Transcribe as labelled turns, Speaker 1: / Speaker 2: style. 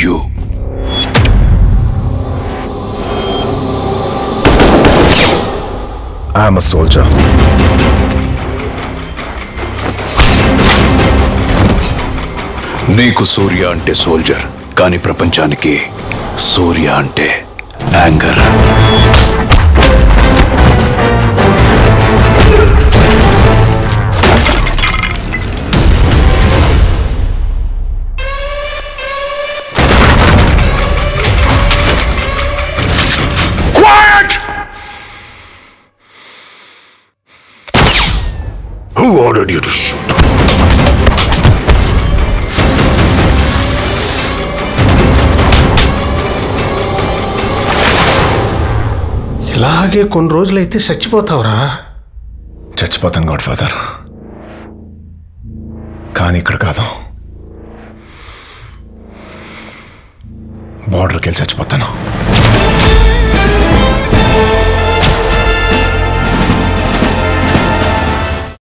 Speaker 1: You
Speaker 2: I'm a soldier
Speaker 1: నీకు సూర్య అంటే soldier కానీ ప్రపంచానికి సూర్య అంటే anger
Speaker 2: Who ordered you to shoot?
Speaker 3: ఇలాగే కొన్ని రోజులైతే చచ్చిపోతావురా
Speaker 2: చచ్చిపోతాం గాడ్ ఫాదర్ కానీ ఇక్కడ కాదు బార్డర్కి వెళ్ళి చచ్చిపోతాను